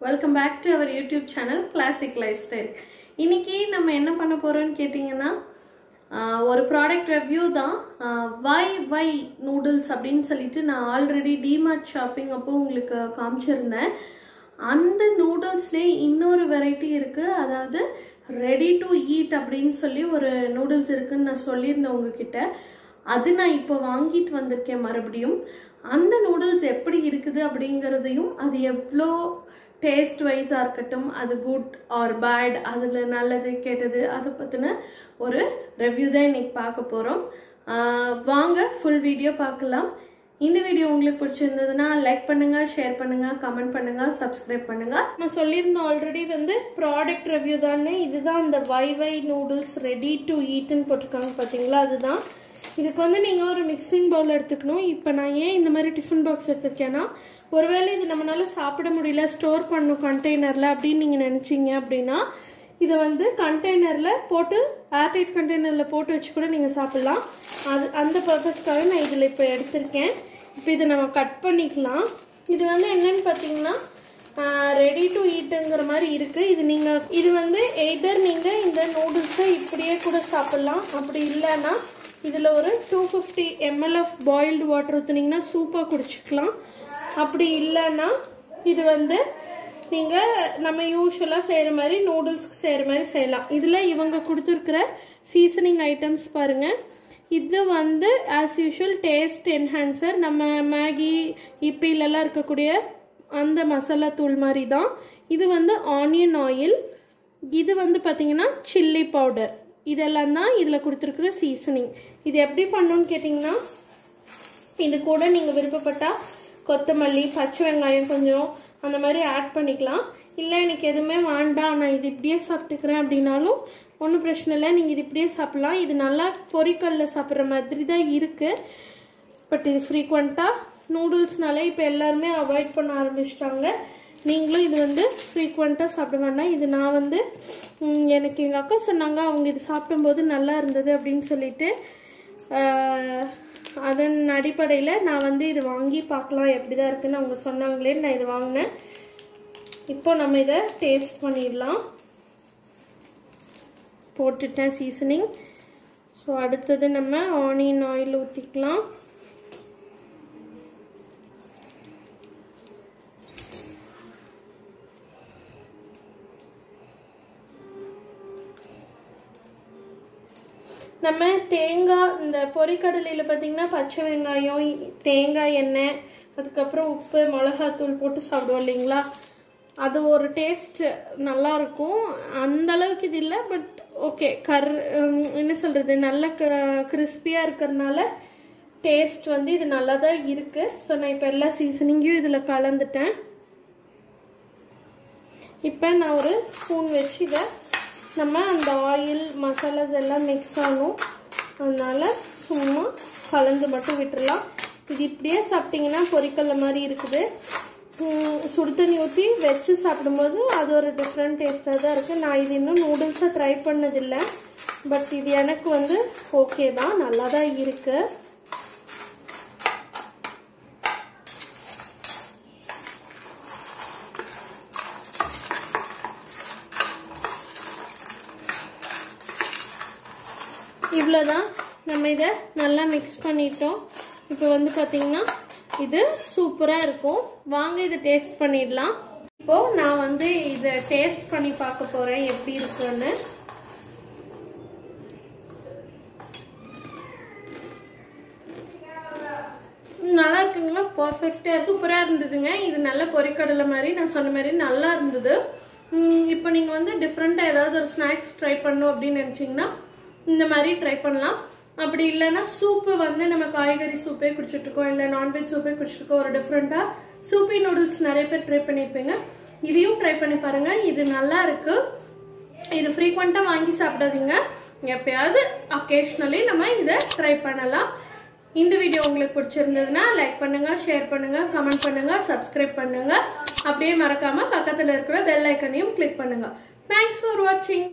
welcome back to our YouTube channel classic life style இன்னைக்கு நம்ம என்ன பண்ண போறோம்னு கேட்டிங்கன்னா ஆஹ், ஒரு ப்ராடக்ட் ரிவ்யூ தான் வை வை நூடுல்ஸ் அப்படின்னு சொல்லிட்டு நான் ஆல்ரெடி டிமார்ட் ஷாப்பிங் அப்போ உங்களுக்கு காமிச்சிருந்தேன் அந்த நூடுல்ஸ்லேயே இன்னொரு வெரைட்டி இருக்குது அதாவது ரெடி டு ஈட் அப்படின்னு சொல்லி ஒரு நூடுல்ஸ் இருக்குன்னு நான் சொல்லியிருந்தேன் உங்ககிட்ட அது நான் இப்போ வாங்கிட்டு வந்திருக்கேன் மறுபடியும் அந்த நூடுல்ஸ் எப்படி இருக்குது அப்படிங்கிறதையும் அது எவ்வளோ டேஸ்ட் வைஸாக இருக்கட்டும் அது குட் ஆர் பேட் அதில் நல்லது கெட்டது அதை பற்றின ஒரு ரிவ்யூ தான் இன்னைக்கு பார்க்க போகிறோம் வாங்க ஃபுல் வீடியோ பார்க்கலாம் இந்த வீடியோ உங்களுக்கு பிடிச்சிருந்ததுன்னா லைக் பண்ணுங்க ஷேர் பண்ணுங்க கமெண்ட் பண்ணுங்க சப்ஸ்கிரைப் பண்ணுங்க நான் சொல்லியிருந்தோம் ஆல்ரெடி வந்து ப்ராடக்ட் ரிவ்யூ தானே இதுதான் இந்த Wai Wai noodles ready to ஈட்னு போட்டிருக்காங்க பார்த்தீங்களா அதுதான் இதுக்கு வந்து நீங்கள் ஒரு மிக்சிங் பவுல் எடுத்துக்கணும் இப்போ நான் ஏன் இந்த மாதிரி டிஃபன் பாக்ஸ் எடுத்திருக்கேன்னா ஒருவேளை இது நம்மளால சாப்பிட முடியல ஸ்டோர் பண்ணும் கண்டெய்னரில் அப்படின்னு நீங்கள் நினச்சிங்க அப்படின்னா இதை வந்து கண்டெய்னரில் போட்டு ஏர்டைட் கண்டெய்னரில் போட்டு வச்சு கூட நீங்கள் சாப்பிட்லாம் அது அந்த பர்பஸ்க்காக நான் இதில் இப்போ எடுத்திருக்கேன் இப்போ இதை நம்ம கட் பண்ணிக்கலாம் இது வந்து என்னன்னு பார்த்தீங்கன்னா ரெடி டு ஈட்டுங்கிற மாதிரி இருக்குது இது நீங்கள் இது வந்து எய்தர் நீங்கள் இந்த நூடுல்ஸை இப்படியே கூட சாப்பிட்லாம் அப்படி இல்லைன்னா இதில் ஒரு two fifty ML of boiled water ஊற்றுனீங்கன்னா சூப்பாக குடிச்சிக்கலாம் அப்படி இல்லைன்னா இது வந்து நீங்கள் நம்ம யூஸ்வலாக செய்கிற மாதிரி நூடுல்ஸ்க்கு செய்கிற மாதிரி செய்யலாம் இதில் இவங்க கொடுத்துருக்குற சீசனிங் ஐட்டம்ஸ் பாருங்கள் இது வந்து ஆஸ் யூஷுவல் டேஸ்ட் என்ஹான்சர் நம்ம மேகி இப்பிலெல்லாம் இருக்கக்கூடிய அந்த மசாலா தூள் மாதிரி தான் இது வந்து ஆனியன் ஆயில் இது வந்து பார்த்தீங்கன்னா சில்லி பவுடர் இதெல்லாம் தான் இதில் கொடுத்துருக்குற சீசனிங் இது எப்படி பண்ணணும்னு கேட்டிங்கன்னா இது கூட நீங்கள் விருப்பப்பட்டால் கொத்தமல்லி பச்சை வெங்காயம் கொஞ்சம் அந்த மாதிரி ஆட் பண்ணிக்கலாம் இல்லை எனக்கு எதுவுமே வேண்டாம் நான் இது இப்படியே சாப்பிட்டுக்கிறேன் அப்படின்னாலும் ஒன்றும் பிரச்சனை இல்லை நீங்கள் இது இப்படியே சாப்பிட்லாம் இது நல்லா பொரிக்கல்ல சாப்பிட்ற மாதிரி தான் இருக்குது பட் இது ஃப்ரீக்வெண்ட்டாக நூடுல்ஸ்னாலே இப்போ எல்லாருமே அவாய்ட் பண்ண ஆரம்பிச்சிட்டாங்க நீங்களும் இது வந்து ஃப்ரீக்வெண்ட்டாக சாப்பிட வேண்டாம் இது நான் வந்து ம், எனக்கு எங்கள் அக்கா சொன்னாங்க அவங்க இது சாப்பிடும்போது நல்லா இருந்தது அப்படின்னு சொல்லிட்டு ஆஹ், அதன் அடிப்படையில் நான் வந்து இது வாங்கி பார்க்கலாம் எப்படி தான் இருக்குன்னு அவங்க சொன்னாங்களே நான் இது வாங்கினேன் இப்போ நம்ம இதை டேஸ்ட் பண்ணிடலாம் போட்டுட்டேன் சீசனிங் ஸோ அடுத்தது நம்ம ஆனியன் ஆயில் ஊற்றிக்கலாம் நம்ம தேங்காய் இந்த பொரிக்கடலையில் பார்த்தீங்கன்னா பச்சை வெங்காயம் இ- தேங்காய் எண்ணெய் அதுக்கப்புறம் உப்பு மிளகாத்தூள் போட்டு சாப்பிடுவோம் இல்லைங்களா அது ஒரு டேஸ்ட் நல்லா இருக்கும் அந்த அளவுக்கு இது இல்லை பட் ஓகே கர் உம், என்ன சொல்கிறது நல்ல க கிறிஸ்பியாக இருக்கிறதுனால டேஸ்ட் வந்து இது நல்லா தான் இருக்குது ஸோ நான் இப்போ எல்லா சீசனிங்கையும் இதில் கலந்துட்டேன் இப்போ நான் ஒரு ஸ்பூன் வச்சு இதை நம்ம அந்த ஆயில் மசாலாஸ் எல்லாம் மிக்ஸ் ஆகும் அதனால சும்மா கலந்து மட்டும் விட்டுறலாம் இது இப்படியே சாப்பிட்டீங்கன்னா பொரிக்கல்ல மாதிரி இருக்குது உம், சுடு தண்ணி ஊற்றி வச்சு சாப்பிடும்போது அது ஒரு டிஃப்ரெண்ட் டேஸ்ட்டாக தான் இருக்குது நான் இது இன்னும் நூடுல்ஸை ட்ரை பண்ணதில்லை பட் இது எனக்கு வந்து ஓகே தான் நல்லா தான் இருக்குது இவ்வளோதான் நம்ம இதை நல்லா மிக்ஸ் பண்ணிட்டோம் இப்போ வந்து பார்த்தீங்கன்னா இது சூப்பராக இருக்கும் வாங்க இதை டேஸ்ட் பண்ணிடலாம் இப்போது நான் வந்து இதை டேஸ்ட் பண்ணி பார்க்க போகிறேன் எப்படி இருக்குன்னு நல்லா இருக்குங்களா பர்ஃபெக்டாக சூப்பராக இருந்ததுங்க இது நல்ல பொரிக்கடலை மாதிரி நான் சொன்ன மாதிரி நல்லா இருந்தது உம், இப்போ நீங்கள் வந்து டிஃப்ரெண்ட்டாக ஏதாவது ஒரு ஸ்நாக்ஸ் ட்ரை பண்ணணும் அப்படின்னு நினச்சிங்கன்னா இந்த மாதிரி ட்ரை பண்ணலாம் அப்படி இல்லைன்னா சூப்பு வந்து நம்ம காய்கறி சூப்பே குடிச்சிட்ருக்கோம் இல்லை நான்வெஜ் சூப்பே குடிச்சிருக்கோம் ஒரு டிஃப்ரெண்ட்டாக சூப்பி நூடுல்ஸ் நிறைய பேர் ட்ரை பண்ணியிருப்பீங்க இதையும் ட்ரை பண்ணி பாருங்க இது நல்லா இருக்கு இது ஃப்ரீக்வெண்ட்டாக வாங்கி சாப்பிடாதீங்க எப்பயாவது அக்கேஷ்னலி நம்ம இதை ட்ரை பண்ணலாம் இந்த வீடியோ உங்களுக்கு பிடிச்சிருந்ததுன்னா லைக் பண்ணுங்க ஷேர் பண்ணுங்க கமெண்ட் பண்ணுங்க சப்ஸ்கிரைப் பண்ணுங்க அப்படியே மறக்காம பக்கத்தில் இருக்கிற பெல் ஐக்கனையும் கிளிக் பண்ணுங்க தேங்க்ஸ் ஃபார் வாட்சிங்